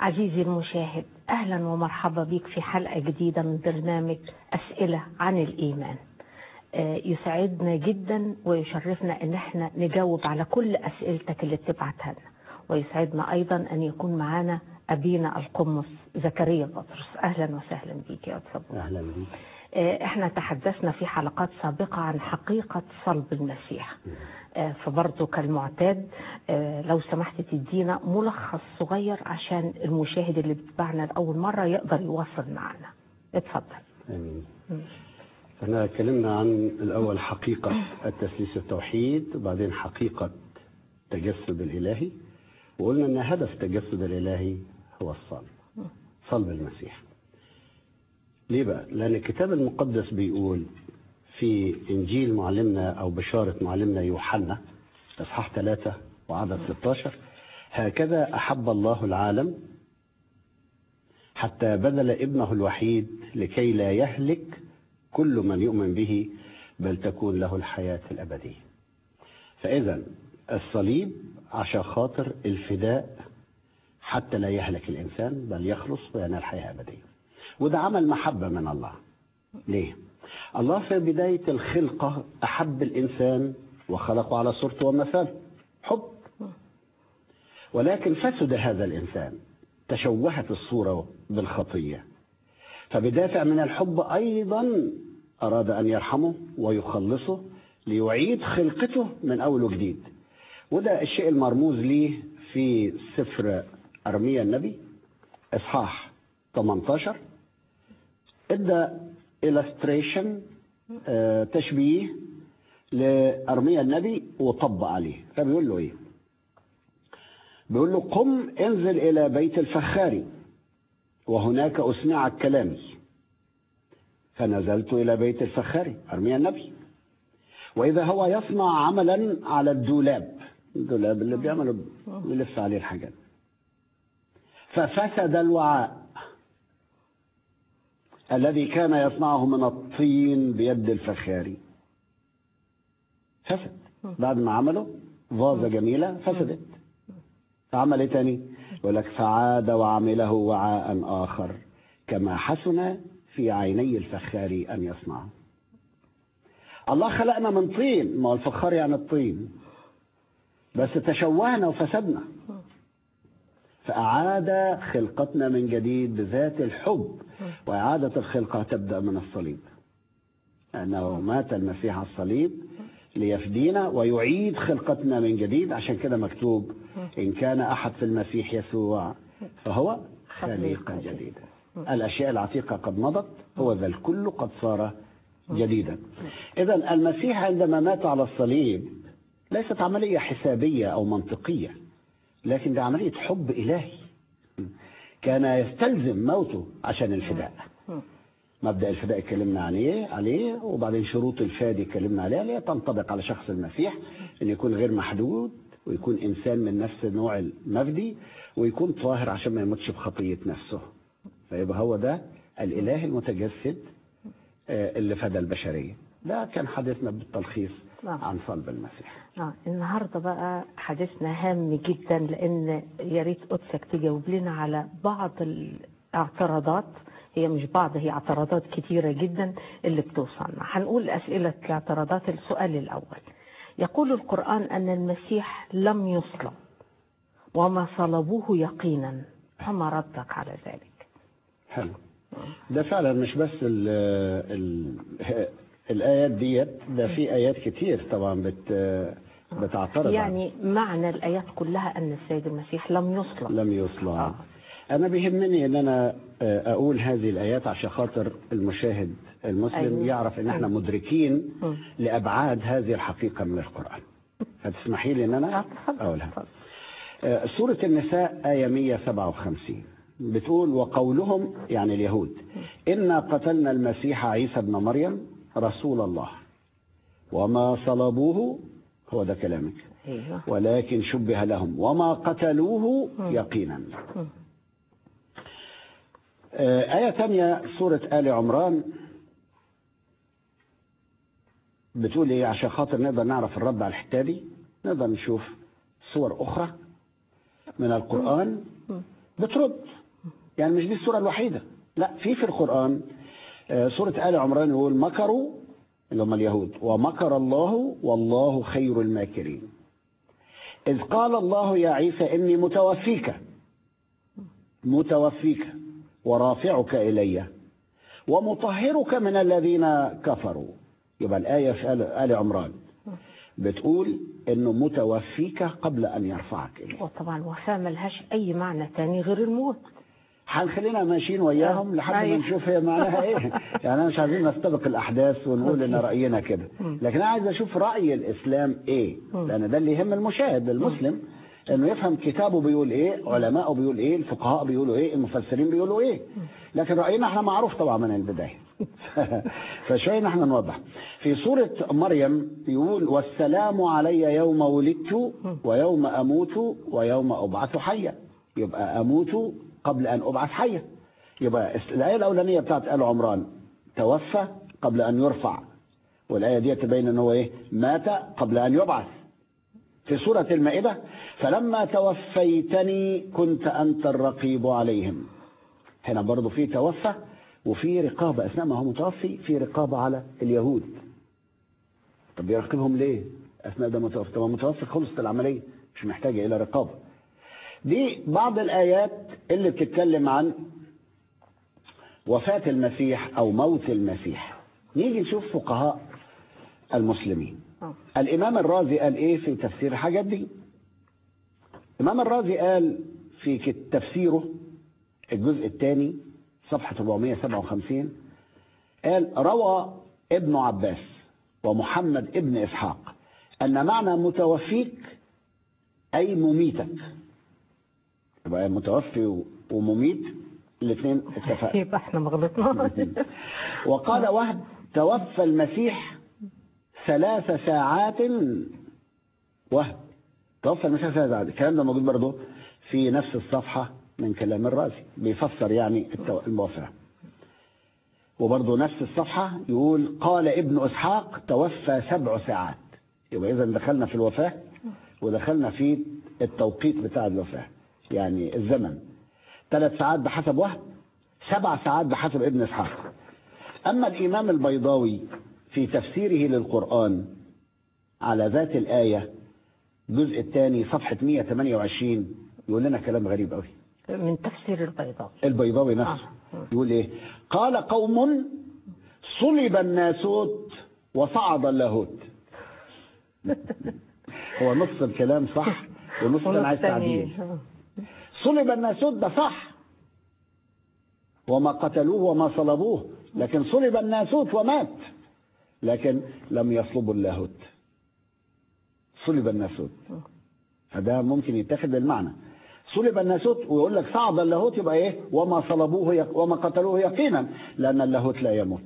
عزيزي المشاهد اهلا ومرحبا بك في حلقه جديده من برنامج اسئله عن الايمان آه، يسعدنا جدا ويشرفنا ان احنا نجاوب على كل اسئلتك اللي بتبعتها لنا ويسعدنا ايضا ان يكون معانا ابينا القمص زكريا بطرس اهلا وسهلا بك يا استاذ اهلا بيك آه، احنا تحدثنا في حلقات سابقة عن حقيقة صلب المسيح آه، فبرضه كالمعتاد آه، لو سمحت تدينا ملخص صغير عشان المشاهد اللي بيتابعنا لأول مرة يقدر يواصل معنا اتفضل امين احنا اتكلمنا عن الاول حقيقه التثليث التوحيد وبعدين حقيقه التجسد الالهي وقلنا ان هدف التجسد الالهي هو الصلب صلب المسيح ليه بقى لان الكتاب المقدس بيقول في انجيل معلمنا او بشاره معلمنا يوحنا اصحاح 3 وعدد 16 هكذا احب الله العالم حتى بذل ابنه الوحيد لكي لا يهلك كل من يؤمن به بل تكون له الحياة الأبدية فإذا الصليب عشان خاطر الفداء حتى لا يهلك الإنسان بل يخلص وينال حياة أبدية وده عمل محبة من الله ليه؟ الله في بداية الخلقة أحب الإنسان وخلقه على صورته ومثاله حب ولكن فسد هذا الإنسان تشوهت الصورة بالخطية فبدافع من الحب أيضا أراد أن يرحمه ويخلصه ليعيد خلقته من أول وجديد وده الشيء المرموز ليه في سفر أرميا النبي إصحاح 18 ادى illustration آه، تشبيه لأرميا النبي وطبق عليه فبيقول له ايه بيقول له قم انزل الى بيت الفخاري وهناك اسمعك كلامي فنزلت الى بيت الفخاري ارميا النبي واذا هو يصنع عملا على الدولاب الدولاب اللي بيعملوا بيلف عليه الحاجات ففسد الوعاء الذي كان يصنعه من الطين بيد الفخاري فسد بعد ما عمله فازة جميلة فسدت فعمل ايه تاني يقول لك فعاد وعمله وعاء آخر كما حسن في عيني الفخار أن يصنعه الله خلقنا من طين ما هو الفخار يعني الطين بس تشوهنا وفسدنا فأعاد خلقتنا من جديد بذات الحب وإعادة الخلقة تبدأ من الصليب أنه مات المسيح على الصليب ليفدينا ويعيد خلقتنا من جديد عشان كده مكتوب إن كان أحد في المسيح يسوع فهو خليقة جديدة الأشياء العتيقة قد مضت هو ذا الكل قد صار جديدا إذا المسيح عندما مات على الصليب ليست عملية حسابية أو منطقية لكن دي عملية حب إلهي كان يستلزم موته عشان الفداء مبدا الفداء اتكلمنا عليه عليه وبعدين شروط الفادي اتكلمنا عليها اللي هي تنطبق على شخص المسيح ان يكون غير محدود ويكون انسان من نفس نوع المفدي ويكون طاهر عشان ما يموتش بخطيه نفسه فيبقى هو ده الاله المتجسد آه، اللي فدى البشريه ده كان حديثنا بالتلخيص نعم. عن صلب المسيح آه النهارده بقى حديثنا هام جدا لان يا ريت قدسك تجاوب لنا على بعض الاعتراضات هي مش بعض هي اعتراضات كتيرة جدا اللي بتوصلنا هنقول أسئلة الاعتراضات السؤال الأول يقول القرآن أن المسيح لم يصلب وما صلبوه يقينا فما ردك على ذلك حلو ده فعلا مش بس ال ال الايات ديت ده في ايات كتير طبعا بت بتعترض على- يعني معنى الآيات كلها أن السيد المسيح لم يصلب لم يصلى آه. انا بيهمني ان انا آه، اقول هذه الايات عشان خاطر المشاهد المسلم أيوة. يعرف ان احنا مدركين مم. لابعاد هذه الحقيقه من القران فتسمحي لي ان آه، انا اتفضل، اقولها اتفضل. آه، سوره النساء ايه 157 بتقول وقولهم يعني اليهود انا قتلنا المسيح عيسى ابن مريم رسول الله وما صلبوه هو ده كلامك أيوه ولكن شبه لهم وما قتلوه مم. يقينا مم. آه، آية ثانية سورة آل عمران بتقول إيه عشان خاطر نقدر نعرف الرد على الحتة دي نقدر نشوف صور أخرى من القرآن مم. بترد يعني مش دي السورة الوحيدة لا في في القرآن آه، سورة آل عمران يقول مكروا اللي هم اليهود ومكر الله والله خير الماكرين إذ قال الله يا عيسى إني متوفيك متوفيك ورافعك إلي ومطهرك من الذين كفروا يبقى الآية في آل- آل عمران بتقول إنه متوفيك قبل أن يرفعك إليه وطبعا وفاة ملهاش أي معنى تاني غير الموت هنخلينا ماشيين وياهم لحد ما أيوة. نشوف هي معناها ايه يعني انا مش عايزين نستبق الاحداث ونقول ان راينا كده لكن انا عايز اشوف راي الاسلام ايه لان ده اللي يهم المشاهد المسلم انه يفهم كتابه بيقول ايه علماءه بيقول ايه الفقهاء بيقولوا ايه المفسرين بيقولوا ايه لكن راينا احنا معروف طبعا من البدايه فشويه احنا نوضح في سوره مريم يقول والسلام علي يوم ولدت ويوم اموت ويوم ابعث حيا يبقى اموت قبل ان ابعث حيا يبقى الايه الاولانيه بتاعت ال عمران توفى قبل ان يرفع والايه دي تبين ان هو ايه مات قبل ان يبعث في سوره المائده فلما توفيتني كنت انت الرقيب عليهم هنا برضو في توفى وفي رقابه اثناء ما هو متوفي في رقابه على اليهود طب يراقبهم ليه اثناء ده متوفي طب هو متوفي خلصت العمليه مش محتاجه الى رقابه دي بعض الآيات اللي بتتكلم عن وفاة المسيح أو موت المسيح نيجي نشوف فقهاء المسلمين آه. الإمام الرازي قال إيه في تفسير الحاجات دي الإمام الرازي قال في كت- تفسيره الجزء الثاني صفحة 457 قال روى ابن عباس ومحمد ابن إسحاق أن معنى متوفيك أي مميتك يبقى متوفي و- ومميت الاثنين اتفقوا يبقى احنا ما غلطناش وقال وهب توفى المسيح ثلاث ساعات وهب توفى المسيح ثلاث ساعات الكلام ده موجود برضه في نفس الصفحة من كلام الرازي بيفسر يعني التو- الوفاة وبرضه نفس الصفحة يقول قال ابن إسحاق توفى سبع ساعات يبقى إذا دخلنا في الوفاة ودخلنا في التوقيت بتاع الوفاة يعني الزمن ثلاث ساعات بحسب وهب سبع ساعات بحسب ابن إسحاق أما الإمام البيضاوي في تفسيره للقرآن على ذات الآية الجزء الثاني صفحة 128 يقول لنا كلام غريب قوي من تفسير البيضاوي البيضاوي نفسه آه. يقول ايه قال قوم صلب الناسوت وصعد اللاهوت هو نص الكلام صح ونص كان عايز تعديل آه. صلب الناسوت ده صح وما قتلوه وما صلبوه لكن صلب الناسوت ومات لكن لم يصلبوا اللاهوت صلب الناسوت فده ممكن يتاخد بالمعنى صلب الناسوت ويقول لك صعد اللاهوت يبقى ايه وما صلبوه يق- وما قتلوه يقينا لان اللاهوت لا يموت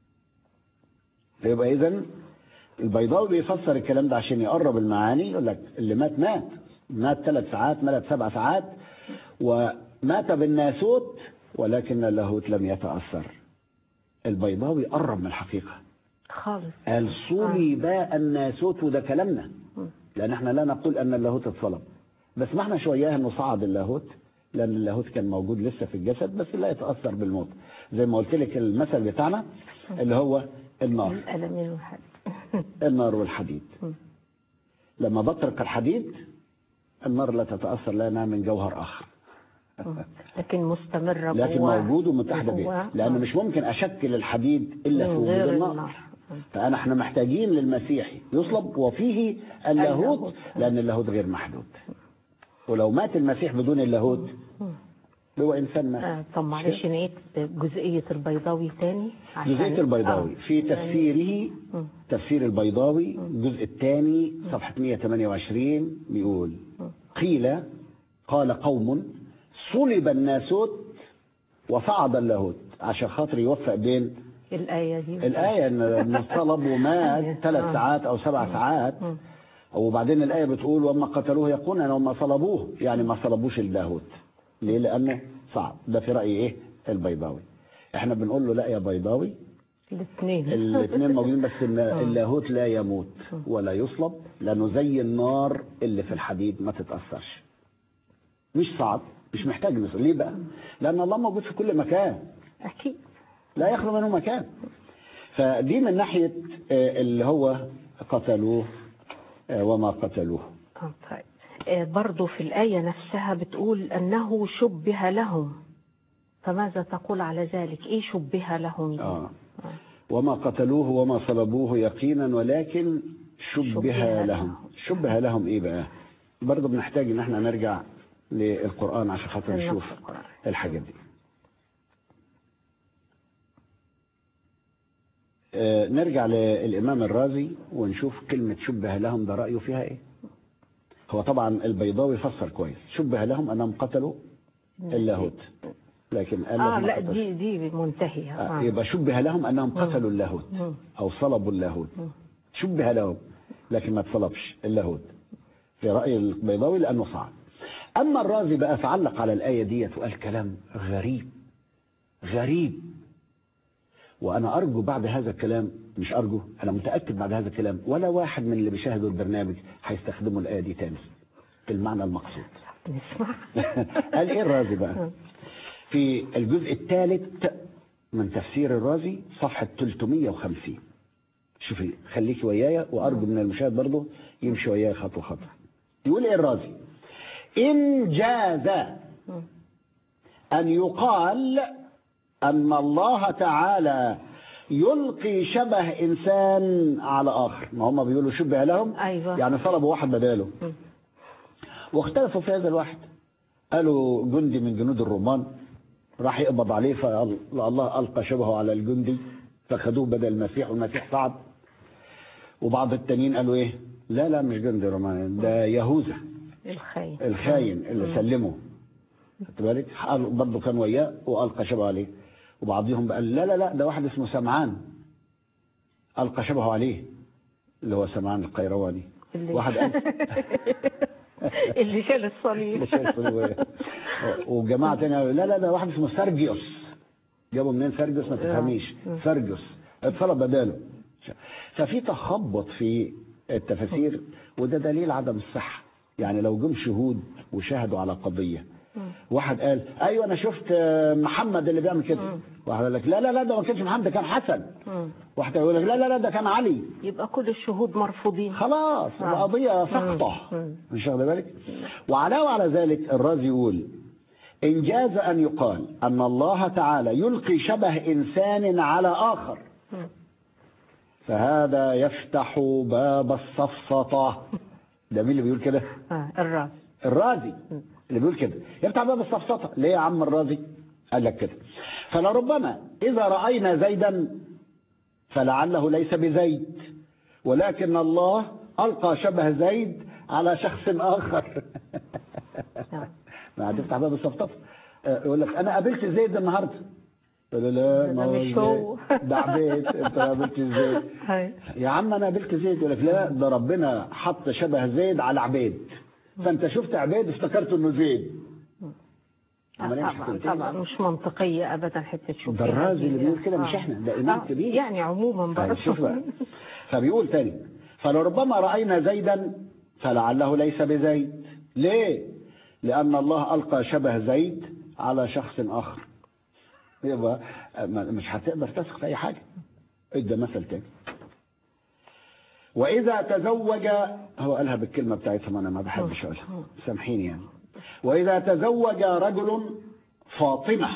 فيبقى اذا البيضاوي بيفسر الكلام ده عشان يقرب المعاني يقول لك اللي مات مات مات ثلاث ساعات مات سبع ساعات ومات بالناسوت ولكن اللاهوت لم يتأثر البيضاوي قرب من الحقيقة خالص قال صلب الناسوت وده كلامنا لأن احنا لا نقول أن اللاهوت اتصلب بس ما احنا شوية انه صعد اللاهوت لأن اللاهوت كان موجود لسه في الجسد بس لا يتأثر بالموت زي ما قلت لك المثل بتاعنا اللي هو النار الألمين والحد النار والحديد لما بطرق الحديد النار لا تتأثر لأنها من جوهر آخر لكن مستمرة لكن جواه. موجود ومتحدة به جواه. لأن آه. مش ممكن أشكل الحديد إلا في من وجود غير النار النار. فأنا احنا محتاجين للمسيح يصلب وفيه اللاهوت اللاهوت. لأن اللاهوت غير محدود ولو مات المسيح بدون اللاهوت هو إنسان مات آه، طب معلش نعيد جزئية البيضاوي تاني عشان- جزئية البيضاوي آه. في تفسيره مم. تفسير البيضاوي الجزء الثاني صفحة 128 بيقول قيل قال قوم صلب الناسوت وصعد اللاهوت عشان خاطر يوفق بين الآية دي الآية إن إن صلب ومات ثلاث آه. ساعات أو سبع ساعات مم. وبعدين الآية بتقول وما قتلوه يقولون وما صلبوه يعني ما صلبوش اللاهوت ليه؟ لأنه صعب ده في رأي إيه؟ البيضاوي احنا بنقول له لا يا بيضاوي الاثنين الاثنين موجودين بس ان اللاهوت لا يموت ولا يصلب لانه زي النار اللي في الحديد ما تتاثرش مش صعب مش محتاج نصر ليه بقى لان الله موجود في كل مكان اكيد لا يخلو منه مكان فدي من ناحيه آه، اللي هو قتلوه آه، وما قتلوه آه، طيب آه، برضو في الآية نفسها بتقول أنه شبه لهم فماذا تقول على ذلك إيه شبه لهم دي؟ آه. وما قتلوه وما صلبوه يقينا ولكن شبه, شبه لهم لهم. شبه لهم ايه بقى برضه بنحتاج ان احنا نرجع للقرآن عشان خاطر النص نشوف القرآن. الحاجات دي آه، نرجع للإمام الرازي ونشوف كلمة شبه لهم ده رأيه فيها إيه هو طبعا البيضاوي فسر كويس شبه لهم أنهم قتلوا اللاهوت لكن قال آه لهم لا قتلوا. دي دي منتهية آه، آه. يبقى شبه لهم أنهم قتلوا اللاهوت مم. أو صلبوا اللاهوت شبه لهم لكن ما اتصلبش اللاهوت في رأي البيضاوي لأنه صعب أما الرازي بقى فعلق على الآية ديت وقال كلام غريب غريب وأنا أرجو بعد هذا الكلام مش أرجو أنا متأكد بعد هذا الكلام ولا واحد من اللي بيشاهدوا البرنامج هيستخدموا الآية دي تاني بالمعنى المقصود نسمع قال إيه الرازي بقى في الجزء الثالث من تفسير الرازي صفحة 350 شوفي خليكي ويايا وأرجو من المشاهد برضه يمشي ويايا خطوة خطوة يقول إيه الرازي إن جاز أن يقال أن الله تعالى يلقي شبه إنسان على آخر ما هم بيقولوا شبه لهم أيوة. يعني صلبوا واحد بداله واختلفوا في هذا الواحد قالوا جندي من جنود الرومان راح يقبض عليه فالله ألقى شبهه على الجندي فخدوه بدل المسيح والمسيح صعد وبعض التانيين قالوا ايه لا لا مش جندي روماني ده يهوذا الخير الخاين اللي سلمه خدت بالك قال- برضه كان وياه والقى شبهه عليه وبعضهم قال لا لا لا ده واحد اسمه سمعان القى شبهه عليه اللي هو سمعان القيرواني اللي- واحد قال اللي شال الصليب مش عارف هو إيه. وجماعه تانية قالوا لا لا ده واحد اسمه سرجيوس جابوا منين سرجيوس ما تفهميش سرجيوس اتصلب بداله ففي تخبط في التفاسير وده دليل عدم الصحه يعني لو جم شهود وشاهدوا على قضيه واحد قال ايوه انا شفت آه، محمد اللي بيعمل كده واحد قال لك لا لا لا ده ما كانش محمد ده كان حسن مم. واحد يقول لك لا لا لا ده كان علي يبقى كل الشهود مرفوضين خلاص آه. القضية سقطة مم. مش واخد بالك وعلاوة على ذلك الرازي يقول إن جاز أن يقال أن الله تعالى يلقي شبه إنسان على آخر مم. فهذا يفتح باب السفسطة ده مين اللي بيقول كده؟ آه الراس الرازي اللي بيقول كده يفتح باب السفسطة ليه يا عم الرازي؟ قال لك كده فلربما إذا رأينا زيدا فلعله ليس بزيد ولكن الله ألقى شبه زيد على شخص آخر نعم. ما هتفتح باب السفسطة آه، يقول لك أنا قابلت زيد النهاردة يقول له لا ده ما هو مش زيد. هو. ده عبيد انت قابلت زيد هاي. يا عم انا قابلت زيد يقول لك لا ده ربنا حط شبه زيد على عبيد فانت شفت عبيد افتكرت انه زيد عملية مش طبعا هتنتهي. طبعا مش منطقية أبدا حتة شوف ده الرازي اللي بيقول كده مش احنا، ده إمام كبير. يعني عموما طيب برضه شوف بقى فبيقول تاني فلربما رأينا زيدا فلعله ليس بزيد ليه لأن الله ألقى شبه زيد على شخص آخر يبقى ما- مش هتقدر تثق في أي حاجة ادى مثل تاني وإذا تزوج هو قالها بالكلمة بتاعتهم أنا ما بحبش أقولها سامحيني يعني وإذا تزوج رجل فاطمة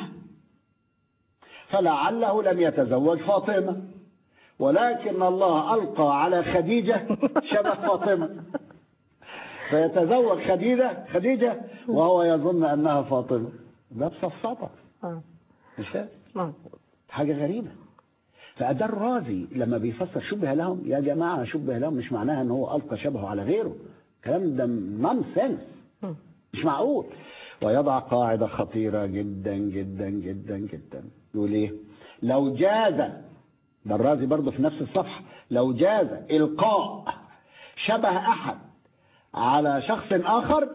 فلعله لم يتزوج فاطمة ولكن الله ألقى على خديجة شبه فاطمة فيتزوج خديجة خديجة وهو يظن أنها فاطمة ده بسفسطة آه. مش فاهم مظبوط. حاجة غريبة فده الرازي لما بيفسر شبه لهم يا جماعة شبه لهم مش معناها ان هو ألقى شبهه على غيره الكلام ده نون سنس مم. مش معقول ويضع قاعدة خطيرة جدا جدا جدا جدا يقول ايه لو جاز ده الرازي برضه في نفس الصفحة لو جاز إلقاء شبه أحد على شخص آخر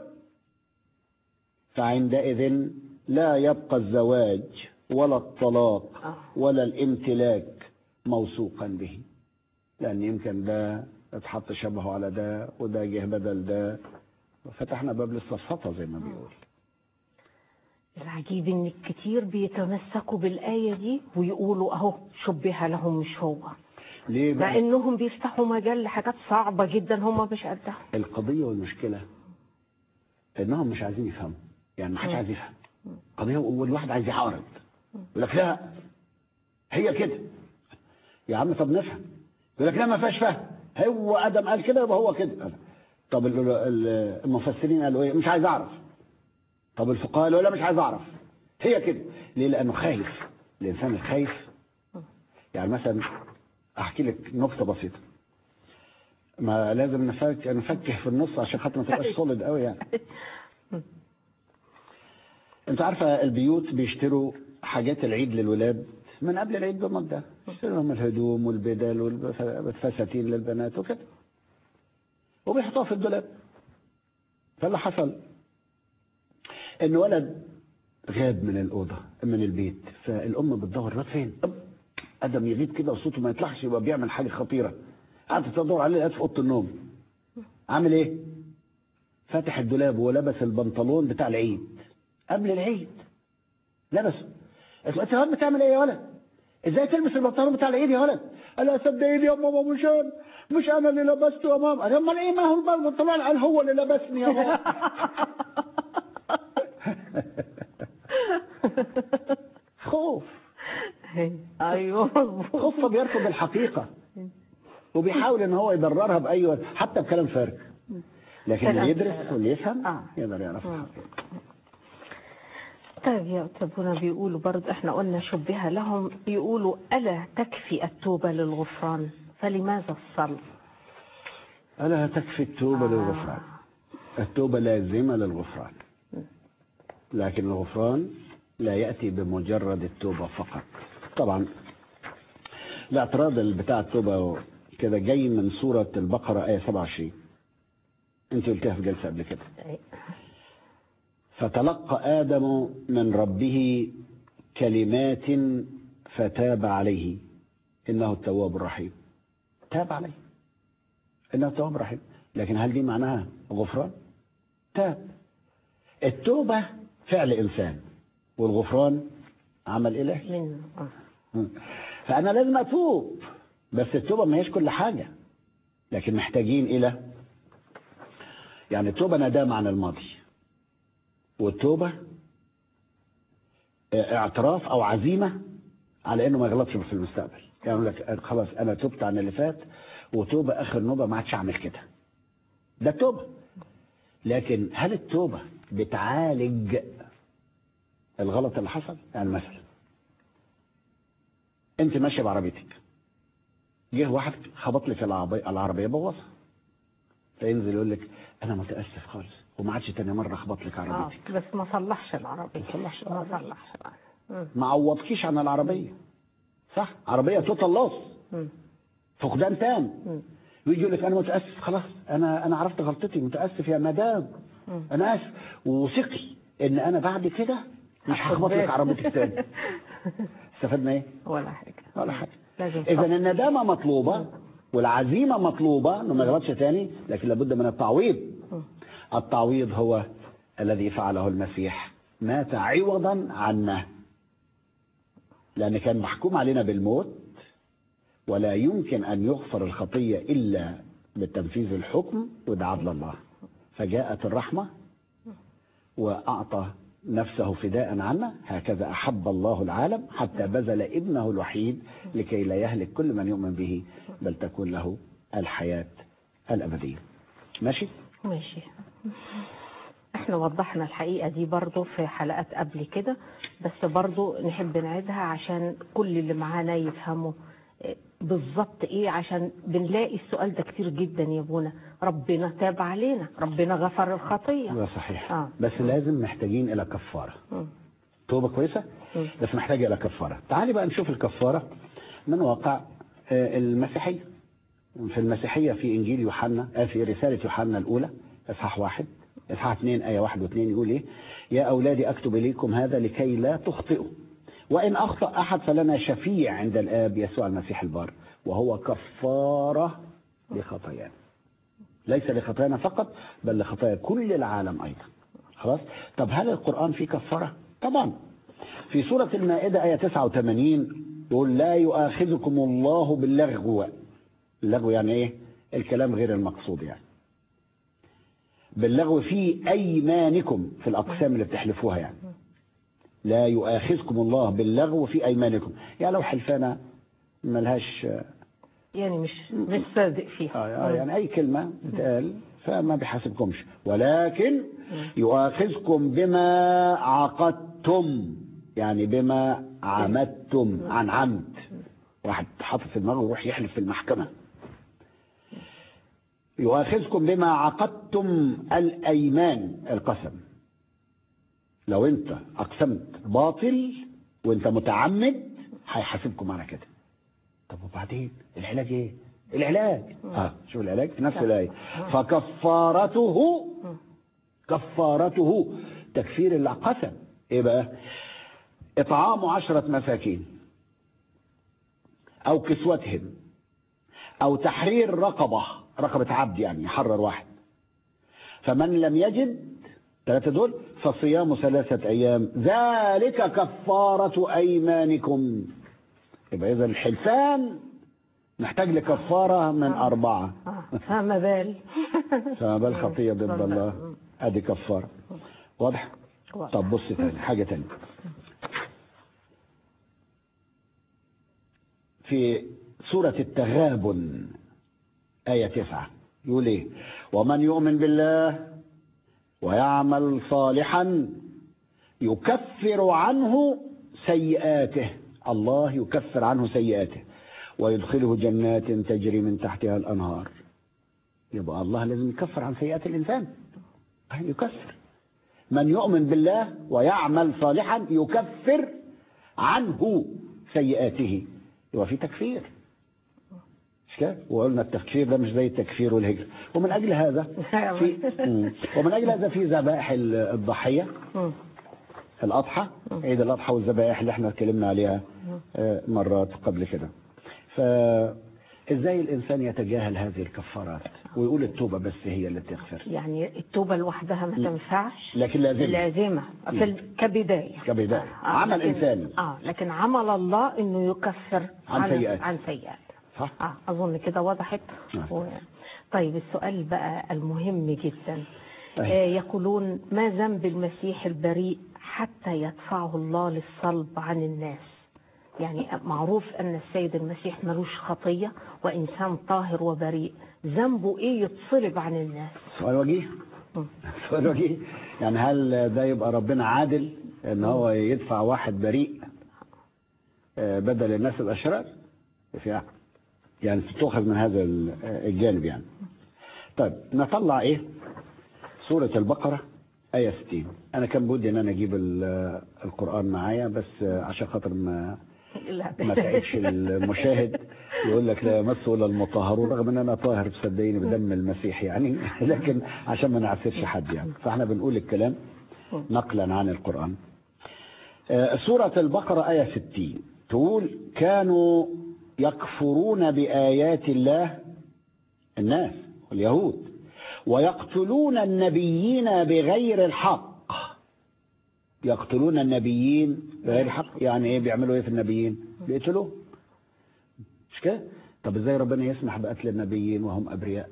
فعندئذ لا يبقى الزواج ولا الطلاق ولا الامتلاك موثوقا به لأن يمكن ده اتحط شبهه على ده وده جه بدل ده فتحنا باب للسفسطة زي ما بيقول العجيب ان كتير بيتمسكوا بالآية دي ويقولوا اهو شبه لهم مش هو ليه مع بقى انهم بيفتحوا مجال لحاجات صعبة جدا هم مش قدها القضيه والمشكله انهم مش عايزين يفهموا يعني ما حدش مم. عايز يفهم قضيه والواحد عايز يعارض يقول لك لا هي كده يا عم طب نفهم يقول لك لا ما فيهاش فهم هو ادم قال كده يبقى هو كده طب ال- ال- المفسرين قالوا ايه مش عايز اعرف طب الفقهاء قالوا لا مش عايز اعرف هي كده ليه لانه خايف الانسان الخايف يعني مثلا احكي لك نكته بسيطه ما لازم نفك نفكه في النص عشان خاطر ما تبقاش سوليد قوي يعني انت عارفه البيوت بيشتروا حاجات العيد للولاد من قبل العيد بمده يشتروا لهم الهدوم والبدل والفساتين للبنات وكده وبيحطوها في الدولاب فاللي حصل ان ولد غاب من الاوضه من البيت فالام بتدور الواد فين ادم يغيب كده وصوته ما يطلعش يبقى بيعمل حاجه خطيره قعدت تدور عليه لقيت في اوضه النوم عامل ايه فاتح الدولاب ولبس البنطلون بتاع العيد قبل العيد لبسه قالت له انت يا ولد بتعمل ايه يا ولد ازاي تلبس البنطلون بتاع العيد يا ولد قال لها صدقيني يا ماما مش انا مش انا اللي لبسته يا ماما قال امال ايه ما هو البنطلون قال هو اللي لبسني يا ماما خوف ايوه مظبوط خوف بيرفض الحقيقه وبيحاول ان هو يبررها باي وجه حتى بكلام فارغ لكن كلام اللي يدرس فارغ. واللي يفهم آه. يقدر يعرف مم. الحقيقه طيب يا أبونا بيقولوا برضه احنا قلنا شبه لهم بيقولوا ألا تكفي التوبة للغفران فلماذا الصلب الا تكفي التوبه آه. للغفران التوبه لازمه للغفران لكن الغفران لا ياتي بمجرد التوبه فقط طبعا الاعتراض اللي بتاع التوبه كده جاي من سوره البقره ايه 27 انت قلتها في جلسه قبل كده فتلقى آدم من ربه كلمات فتاب عليه إنه التواب الرحيم تاب عليه إنه التواب الرحيم لكن هل دي معناها غفران تاب التوبة فعل إنسان والغفران عمل إلهي من آه. مم. فأنا لازم أتوب بس التوبة ما هيش كل حاجة لكن محتاجين إلى يعني التوبة ندامة عن الماضي والتوبة اعتراف أو عزيمة على إنه ما يغلطش في المستقبل يعني يقول لك خلاص أنا تبت عن اللي فات وتوبة آخر نوبة ما عادش أعمل كده ده التوبة لكن هل التوبة بتعالج الغلط اللي حصل يعني مثلا انت ماشيه بعربيتك جه واحد خبط لك العربيه العربيه بوظها فينزل يقول لك انا متاسف خالص وما عادش تاني مره اخبط لك اه عربيتك بس ما صلحش العربية ما صلحش ما العربية. صلحش مم. ما عوضكيش عن العربيه صح عربيه توتال لوس مم. فقدان تام مم. ويجي يقول لك انا متاسف خلاص انا انا عرفت غلطتي متاسف يا مدام مم. انا اسف وثقي ان انا بعد كده مش هاخد هخبط لك بالي. عربيتك تاني استفدنا ايه؟ ولا حاجة ولا حاجه لازم اذا صبر. الندامه مطلوبه والعزيمه مطلوبه انه ما يغلطش تاني لكن لابد من التعويض مم. التعويض هو الذي فعله المسيح مات عوضا عنا لان كان محكوم علينا بالموت ولا يمكن ان يغفر الخطيه الا بتنفيذ الحكم وده عدل الله فجاءت الرحمه واعطى نفسه فداء عنا هكذا احب الله العالم حتى بذل ابنه الوحيد لكي لا يهلك كل من يؤمن به بل تكون له الحياه الابديه ماشي ماشي احنا وضحنا الحقيقة دي برضو في حلقات قبل كده بس برضو نحب نعيدها عشان كل اللي معانا يفهموا اه، بالظبط ايه عشان بنلاقي السؤال ده كتير جدا يا ابونا ربنا تاب علينا ربنا غفر الخطية ده صحيح آه. بس لازم محتاجين الى كفاره مم. توبه كويسه مم. بس محتاجه الى كفاره تعالي بقى نشوف الكفاره من واقع آه، المسيحيه في المسيحيه في انجيل يوحنا آه، في رساله يوحنا الاولى اصحاح واحد اصحاح اثنين ايه واحد واثنين يقول ايه يا اولادي اكتب اليكم هذا لكي لا تخطئوا وان اخطا احد فلنا شفيع عند الاب يسوع المسيح البار وهو كفاره لخطايانا ليس لخطايانا فقط بل لخطايا كل العالم ايضا خلاص طب هل القران فيه كفاره طبعا في سورة المائدة آية 89 يقول لا يؤاخذكم الله باللغو اللغو يعني ايه الكلام غير المقصود يعني باللغو في أيمانكم في الأقسام اللي بتحلفوها يعني لا يؤاخذكم الله باللغو في أيمانكم يعني لو حلفانة ملهاش يعني مش مش صادق فيها آه آه يعني أي كلمة بتقال فما بيحاسبكمش ولكن يؤاخذكم بما عقدتم يعني بما عمدتم عن عمد واحد حاطط في دماغه يروح يحلف في المحكمة يؤاخذكم بما عقدتم الأيمان القسم لو انت اقسمت باطل وانت متعمد هيحاسبكم على كده طب وبعدين العلاج ايه العلاج اه شوف العلاج في نفس الايه فكفارته كفارته تكفير اللي قسم ايه بقى اطعام عشرة مساكين او كسوتهم او تحرير رقبة رقبة عبد يعني يحرر واحد فمن لم يجد ثلاثة دول فصيام ثلاثة أيام ذلك كفارة أيمانكم يبقى إذا الحلفان محتاج لكفارة من أربعة آه، فما بال فما بال خطية ضد فما الله بال. أدي كفارة واضح؟ واضح. طب بص تاني حاجة تانية في سورة التغابن آية تسعة يقول إيه ومن يؤمن بالله ويعمل صالحا يكفر عنه سيئاته الله يكفر عنه سيئاته ويدخله جنات تجري من تحتها الأنهار يبقى الله لازم يكفر عن سيئات الإنسان يكفر من يؤمن بالله ويعمل صالحا يكفر عنه سيئاته يبقى في تكفير مش كده؟ وقلنا التكفير ده مش زي التكفير والهجرة ومن أجل هذا في مم. ومن أجل هذا في ذبائح ال- الضحية مم. الأضحى عيد الأضحى والذبائح اللي احنا اتكلمنا عليها آه، مرات قبل كده فإزاي الإنسان يتجاهل هذه الكفارات ويقول التوبة بس هي اللي تغفر يعني التوبة لوحدها ما تنفعش لكن لازم لازمة في ال- كبداية كبداية. آه، عمل لكن- إنساني. اه لكن عمل الله انه يكفر عن سيئات. عن سيئات صح اه اظن كده وضحت نعم. و... طيب السؤال بقى المهم جدا أيوة. آه يقولون ما ذنب المسيح البريء حتى يدفعه الله للصلب عن الناس يعني معروف ان السيد المسيح ملوش خطيه وانسان طاهر وبريء ذنبه ايه يتصلب عن الناس سؤال وجيه مم. سؤال وجيه يعني هل ده يبقى ربنا عادل ان هو يدفع واحد بريء آه، بدل الناس الاشرار في يعني تؤخذ من هذا ال- الجانب يعني طيب نطلع ايه سورة البقرة آية 60 أنا كان بودي إن أنا أجيب ال- القرآن معايا بس عشان خاطر ما لا ما تعبش المشاهد يقول لك لا يمس الا المطهرون رغم ان انا طاهر بصدقيني بدم المسيح يعني لكن عشان ما نعسرش حد يعني فاحنا بنقول الكلام نقلا عن القران آه، سوره البقره ايه 60 تقول كانوا يكفرون بايات الله الناس واليهود ويقتلون النبيين بغير الحق يقتلون النبيين بغير الحق يعني ايه بيعملوا ايه في النبيين بيقتلوه مش كده طب ازاي ربنا يسمح بقتل النبيين وهم ابرياء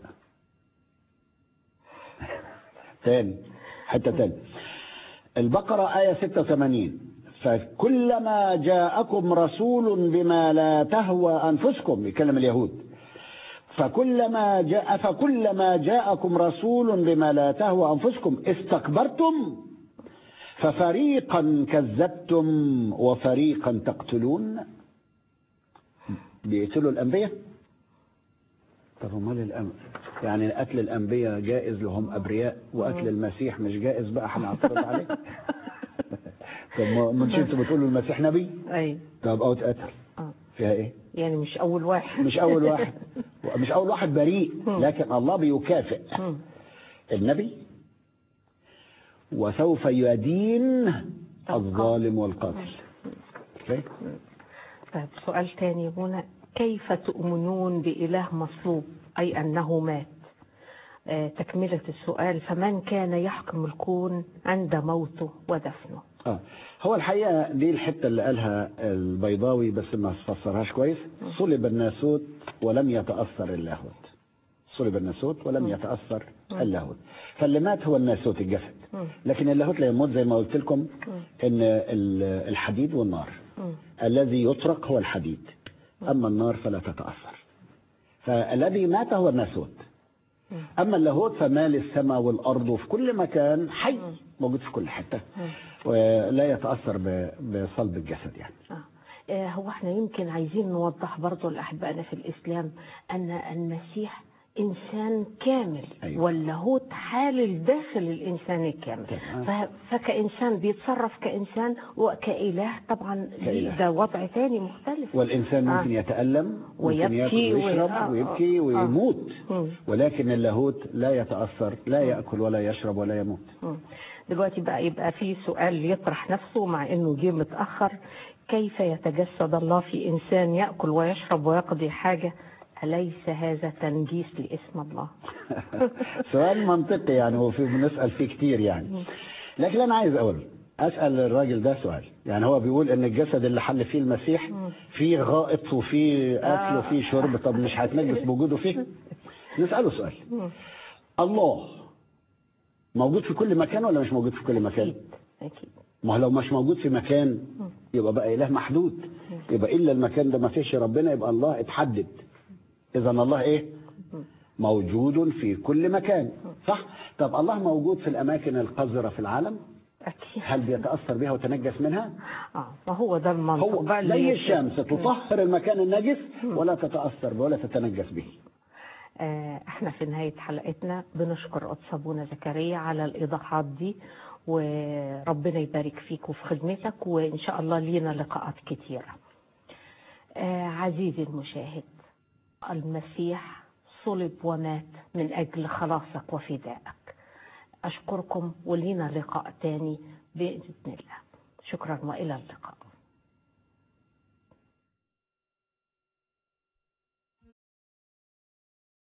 تاني حته تاني البقره ايه 86 فكلما جاءكم رسول بما لا تهوى انفسكم يكلم اليهود فكلما جاء فكلما جاءكم رسول بما لا تهوى انفسكم استكبرتم ففريقا كذبتم وفريقا تقتلون بيقتلوا الانبياء طب امال الأم... يعني قتل الانبياء جائز لهم ابرياء وقتل المسيح مش جائز بقى هنعترض عليه طب ما مش انتوا بتقولوا المسيح نبي اي طب او اتقتل اه فيها ايه يعني مش اول واحد مش اول واحد مش اول واحد بريء لكن الله بيكافئ مم. النبي وسوف يدين الظالم والقاتل اوكي طيب سؤال تاني هنا كيف تؤمنون بإله مصلوب أي أنه مات آه، تكملة السؤال فمن كان يحكم الكون عند موته ودفنه اه هو الحقيقه دي الحته اللي قالها البيضاوي بس ما فسرهاش كويس صلب الناسوت ولم يتاثر اللاهوت صلب الناسوت ولم يتاثر اللاهوت فاللي مات هو الناسوت الجسد مم. لكن اللاهوت لا يموت زي ما قلت لكم ان ال- الحديد والنار مم. الذي يطرق هو الحديد اما النار فلا تتاثر فالذي مات هو الناسوت اما اللاهوت فمال السماء والارض وفي كل مكان حي موجود في كل حته ولا يتاثر ب- بصلب الجسد يعني آه. آه، هو احنا يمكن عايزين نوضح برضو لأحبائنا في الإسلام أن المسيح إنسان كامل أيوة. واللاهوت حالل داخل الإنسان الكامل تمام. ف- فكإنسان بيتصرف كإنسان وكإله طبعا كإله. ده وضع تاني مختلف والإنسان آه. ممكن يتألم ممكن ويبكي ياكل ويشرب وي- آه، ويبكي آه. ويموت مم. ولكن اللاهوت لا يتأثر لا يأكل ولا يشرب ولا يموت مم. دلوقتي بقى يبقى في سؤال يطرح نفسه مع انه جه متاخر كيف يتجسد الله في انسان ياكل ويشرب ويقضي حاجه اليس هذا تنجيس لاسم الله سؤال منطقي يعني وفي بنسأل فيه كتير يعني لكن أنا عايز أقول أسأل الراجل ده سؤال يعني هو بيقول إن الجسد اللي حل فيه المسيح فيه غائط وفيه أكل وفيه شرب طب مش هيتنجس بوجوده فيه نسأله سؤال الله موجود في كل مكان ولا مش موجود في كل مكان اكيد اكيد ما هو لو مش موجود في مكان يبقى بقى إله محدود يبقى إلا المكان ده ما فيش ربنا يبقى الله اتحدد إذا الله إيه موجود في كل مكان صح طب الله موجود في الأماكن القذرة في العالم اكيد هل بيتأثر بها وتنجس منها اه ما هو ده المنطق هو بقى اللي زي يفرق. الشمس تطهر المكان النجس ولا تتأثر به ولا تتنجس به آه، احنا في نهاية حلقتنا بنشكر قدس ابونا زكريا على الايضاحات دي وربنا يبارك فيك وفي خدمتك وان شاء الله لينا لقاءات كتيرة آه، عزيزي المشاهد المسيح صلب ومات من اجل خلاصك وفدائك اشكركم ولينا لقاء تاني باذن الله شكرا والى اللقاء